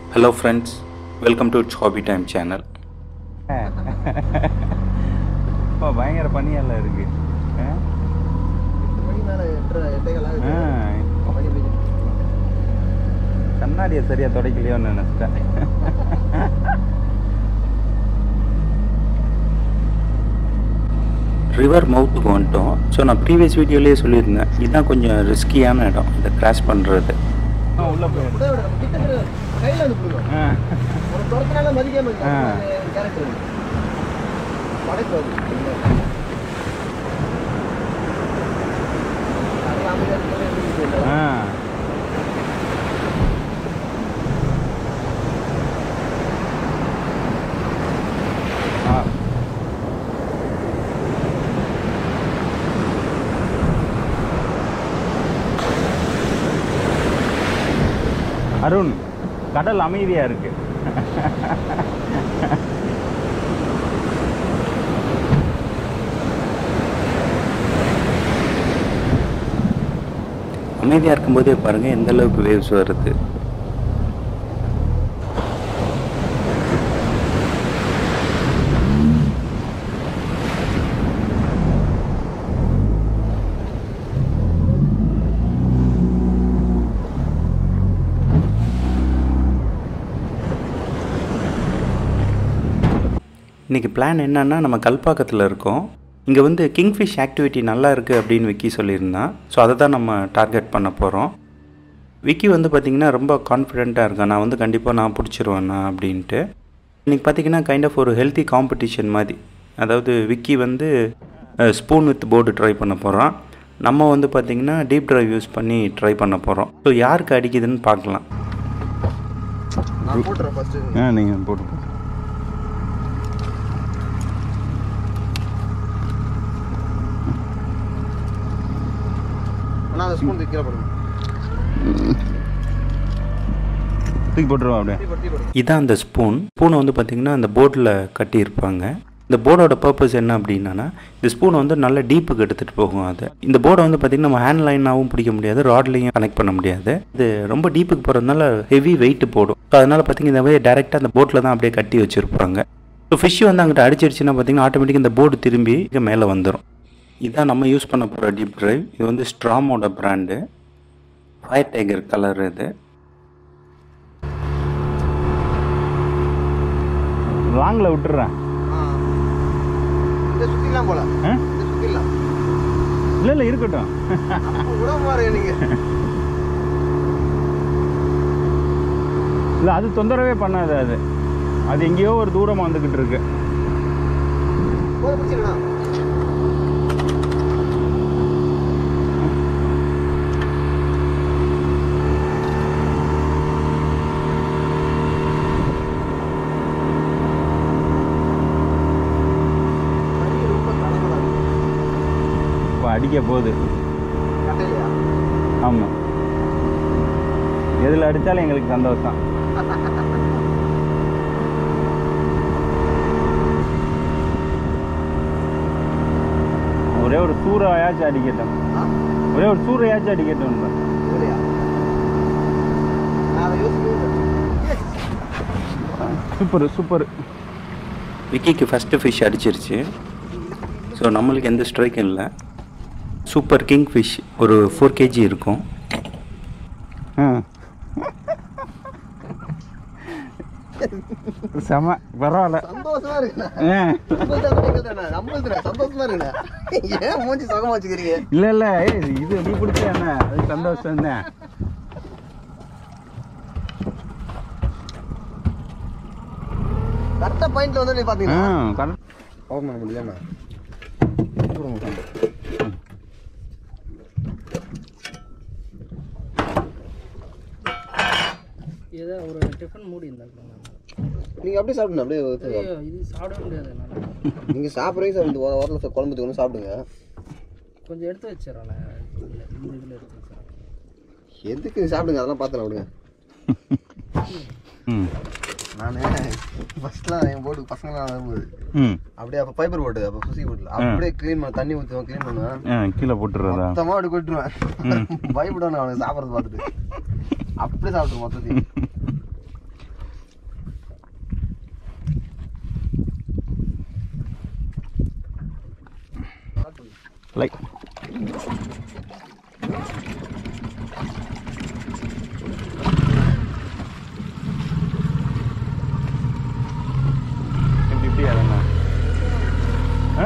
Hello friends welcome to hobby time channel இப்போ பயங்கர பனியெல்லாம் இருக்கு ஆ? எட்டு மணி மேல எட்டரை எட்டேகால் ஆகுது. ஆ, பனி பெய்யுது. கண்ணாடியை சரியா துடைக்கலையோன்னு நினச்சிட்டேன் ரிவர் மவுத்துக்கு வந்துட்டோம் ஸோ நான் ப்ரீவியஸ் வீடியோலேயே சொல்லியிருந்தேன் இதுதான் கொஞ்சம் ரிஸ்கியான இடம் இதை கிராஸ் பண்ணுறது உள்ள போயிரு அப்படியே விட, நம்ம கிட்ட இருக்கிற கையில வந்து பிடிக்கும். ஆ, ஒரு துரத்துனால மதிக்காம இருக்கு. ஆ. அது character இருக்கு. படைப்பு அது. அது அமைதியா இருக்கிறது எப்படி தெரியல. ஆ. ஆ. அருண் கடல் அமைதியா இருக்கு அமைதியாக இருக்கும்போதே பாருங்கள் எந்த அளவுக்கு வேவ்ஸ் வருது இன்றைக்கி பிளான் என்னன்னா நம்ம கல்பாக்கத்தில் இருக்கோம் இங்கே வந்து கிங்ஃபிஷ் ஆக்டிவிட்டி நல்லா இருக்குது அப்படின்னு விக்கி சொல்லியிருந்தான் ஸோ அதை தான் நம்ம டார்கெட் பண்ண போகிறோம் விக்கி வந்து பார்த்திங்கன்னா ரொம்ப கான்ஃபிடெண்ட்டாக இருக்கான் நான் வந்து கண்டிப்பாக நான் பிடிச்சிருவேண்ணா அப்படின்ட்டு இன்றைக்கி பார்த்திங்கன்னா கைண்ட் ஆஃப் ஒரு ஹெல்த்தி காம்படிஷன் மாதிரி அதாவது விக்கி வந்து ஸ்பூன் வித் போர்டு ட்ரை பண்ண போகிறான் நம்ம வந்து பார்த்திங்கன்னா டீப் ட்ரைவ் யூஸ் பண்ணி ட்ரை பண்ண போகிறோம் ஸோ யாருக்கு அடிக்குதுன்னு பார்க்கலாம் நான் போட்டுறேன் first. ஆ நீங்கள் போட்டு போட்டு. ஆனா அந்த spoon தூக்கி கீழே போடுங்க. தூக்கி போட்டுருவோம் அப்படியே தூக்கி போடு, தூக்கி போடு. இதான் அந்த ஸ்பூன் ஸ்பூனை வந்து பார்த்திங்கன்னா அந்த போர்டில் கட்டியிருப்பாங்க இந்த போர்டோட பர்பஸ் என்ன அப்படின்னா இந்த ஸ்பூனை வந்து நல்ல டீப்புக்கு எடுத்துகிட்டு போகும் அது இந்த போர்டை வந்து பார்த்திங்கன்னா நம்ம ஹேண்ட் லைனாகவும் பிடிக்க முடியாது ராட்லையும் கனெக்ட் பண்ண முடியாது இது ரொம்ப டீப்புக்கு போகிறதுனால ஹெவி வெயிட் போடும் ஸோ அதனால் பார்த்திங்கன்னா இந்த மாதிரி டேரெக்டாக அந்த போட்டில் தான் அப்படியே கட்டி வச்சுருப்பாங்க ஸோ ஃபிஷ் வந்து அங்கிட்ட அடிச்சிருச்சுன்னா பார்த்திங்கன்னா ஆட்டோமேட்டிக்காக இந்த போர்டு திரும்பி இங்கே மேலே வந்துடும் இதான் நம்ம யூஸ் பண்ண போகிற டீப் ட்ரைவ் இது வந்து ஸ்ட்ராமோட பிராண்டு ஃபயர் டைகர் கலர் இது லாங்கில் விட்டுறேன் ஆ. இதை சுத்திடலாம் போல. ஆ இதை சுத்திடலாம். இல்லை இல்லை இருக்கட்டும் அப்ப விட பாருங்க நீங்க. இல்லை அது தொந்தரவே பண்ணாது அது அது எங்கேயோ ஒரு தூரமாக வந்துக்கிட்டு இருக்கு போதும், பிடிச்சிருக்கா? தண்ணி ரொம்ப கலங்கலா இருக்கு. இப்போ அடிக்க போகுது கட்டையிலையா? ஆமாம் எதில் அடித்தாலும் எங்களுக்கு சந்தோஷம் ஒரே ஒரு சூறாயாச்சும் அடிக்கட்டும் ஆ? ஒரே ஒரு சூறையாச்சும் அடிக்கட்டும் இதுலையா? நான் அதை யோசிக்கவே இல்லை. Yes. சூப்பர் சூப்பர் விக்கிக்கு ஃபஸ்ட்டு ஃபிஷ் அடிச்சிருச்சு ஸோ நம்மளுக்கு எந்த ஸ்ட்ரைக்கும் இல்லை சூப்பர் கிங் ஃபிஷ் ஒரு ஃபோர் கேஜி இருக்கும் ஆ செம பரவாயில்ல சந்தோஷமா இருக்குண்ணா. ஆ உங்கள்ட்ட விட எங்கள்ட்ட நம்மள்ட்ட சந்தோஷமா இருக்குண்ணா. ஏன் மூஞ்சி சுகமா வச்சுக்கிறீங்க இல்லை இல்லை ஏய் இது நீ பிடிச்ச என்ன அது சந்தோஷம் தான் கரெக்டா பாயிண்ட்ல வந்து நீ ஆ பாத்தீங்கன்னா கரெக்ட் ஓப்பன் பண்ண முடியலண்ணா ஏதோ ஒரு டிஃபன் மூடி இருந்தாங்க நீங்க அப்படியே சாப்பிடுங்க அப்படியே ஊத்துங்க. ஐயோ இது சாப்பிடவே முடியாது என்னால் நீங்க சாப்பிட்றீங்க சாப்பிட்டு ஒரு வாரத்தில் குழம்பு ஒன்று சாப்பிடுங்க கொஞ்சம் எடுத்து வச்சிடறேன் இந்த இதில் எடுத்து வச்சிடறேன் எதுக்கு சாப்பிடுங்க அதெல்லாம் பார்த்துலாம் விடுங்க ம் நான் ஃபர்ஸ்ட்லாம் என் போட்டு பசங்களாம் வரும்போது ம் அப்படியே அப்போ ஃபைபர் போட்டு அப்போ சுசி போட்டு அப்படியே க்ளீன் பண்ண தண்ணி ஊற்றுவேன் க்ளீன் பண்ணுவேன் ஆ கீழே போட்டுறதா மொத்தமாக அப்படி கொட்டுருவேன் பயப்படுவேன் அவனுக்கு சாப்பிட்றது பார்த்துட்டு அப்படியே சாப்பிட்டு மொத்தத்தையும் லைக் இப்படி இப்படி அதங்க ஆ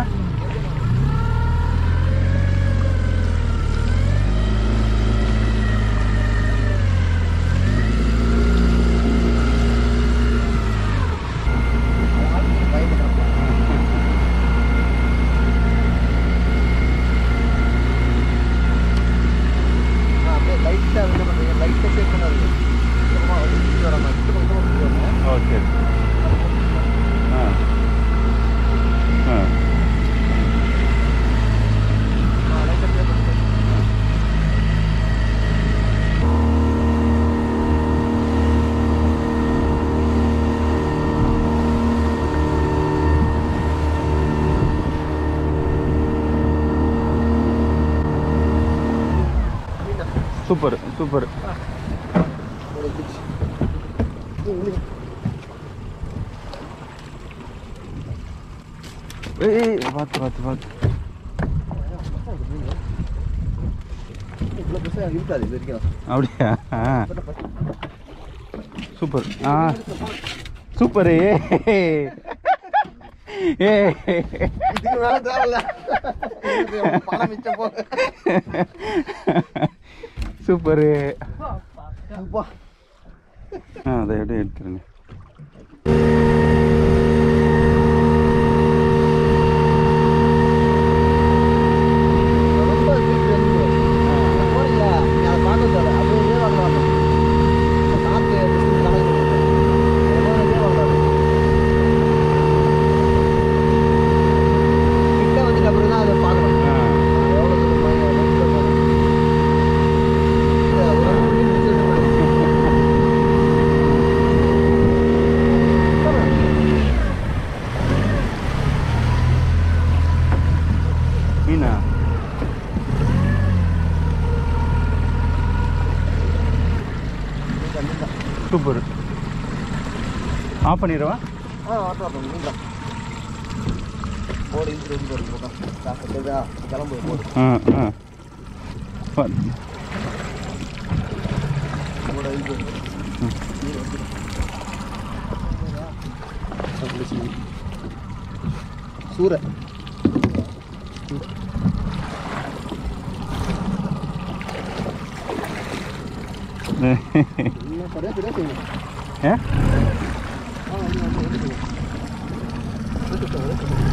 அப்படியே லைட்டா என்ன பண்றீங்க லைட்டா ஷேக் பண்ணாதீங்க சுத்தமா வந்து சுத்தி வர மாதிரி சுத்தமா சுத்தமா சுத்தி வரணும் ஓகே ஆ ஆ லைட்டா ஷேக் பண்ணுங்க சூப்பர் சூப்பர் ஒரு பிச் ஏய் பார்த்து பார்த்து பார்த்து இவ்வளோ பெருசாக இருக்காது இது வரைக்கும் அப்படியா ஆ சூப்பர் ஆ சூப்பர் ஏ ஏ இதுக்கு மேலே தேவையில்ல இது பணம் மிச்சம் போக சூப்பரு அப்பா ஆ அதை அப்படியே எடுத்துருங்க ரொம்ப சீக்கிரம் போறீங்களா நீ அதை பார்க்க தேவை அப்படியே வாங்கலாம் காற்று கணக்கு கிட்ட வந்துட்டு அப்புறம் தான் அதை பார்க்கணும் ஆ எவ்வளோ தூரம் போய் எவ்வளோ தூரம் போகணும். இல்ல, அதெல்லாம் புள்ளி பிடிச்சிட்டு மீனா சூப்பர் ஆஃப் பண்ணிடுவா ஆ ஆட்டோ ஆட்டோ நீங்களா போடு இது ரெடி போடு போட்டோம் காசு தெரியுதா கிளம்பு போடு ஆ ஆ பா- போட இது சூரை இன்னும் சரியா சரியா செய்யணும் ஏ ஆ வந்து வந்து வந்து செய்யணும் வந்து செய்யணும், வந்து செய்யணும்.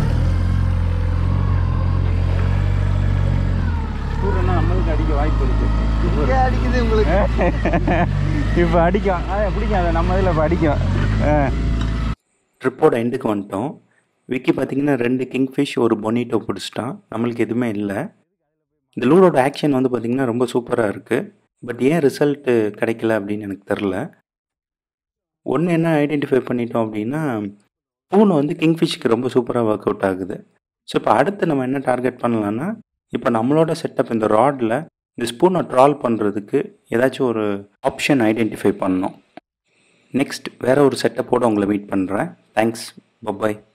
சூரியனா நம்மளுக்கு அடிக்க வாய்ப்பு இருக்கு இங்கே அடிக்குது உங்களுக்கு இப்போ அடிக்கும் ஆ பிடிக்கும் அதை நம்ம இதில் இப்போ அடிக்கும் ஆ ட்ரிப்போட எண்டுக்கு வந்துட்டோம் விக்கி பார்த்தீங்கன்னா ரெண்டு கிங்ஃபிஷ் ஒரு பொனிட்டோ பிடிச்சிட்டான் நம்மளுக்கு எதுவுமே இல்லை இந்த லூடோட ஆக்ஷன் வந்து பார்த்திங்கன்னா ரொம்ப சூப்பராக இருக்குது பட் ஏன் ரிசல்ட்டு கிடைக்கல அப்படின்னு எனக்கு தெரில ஒன்று என்ன ஐடென்டிஃபை பண்ணிட்டோம் அப்படின்னா பூனை வந்து கிங்ஃபிஷ்க்கு ரொம்ப சூப்பராக ஒர்க் அவுட் ஆகுது ஸோ இப்போ அடுத்து நம்ம என்ன டார்கெட் பண்ணலான்னா இப்போ நம்மளோட செட்டப் இந்த ராடில் இந்த ஸ்பூனை ட்ரால் பண்ணுறதுக்கு ஏதாச்சும் ஒரு ஆப்ஷன் ஐடென்டிஃபை பண்ணணும் நெக்ஸ்ட் வேறு ஒரு செட்டப்போடு உங்களை மீட் பண்ணுறேன் தேங்க்ஸ் பப்பாய்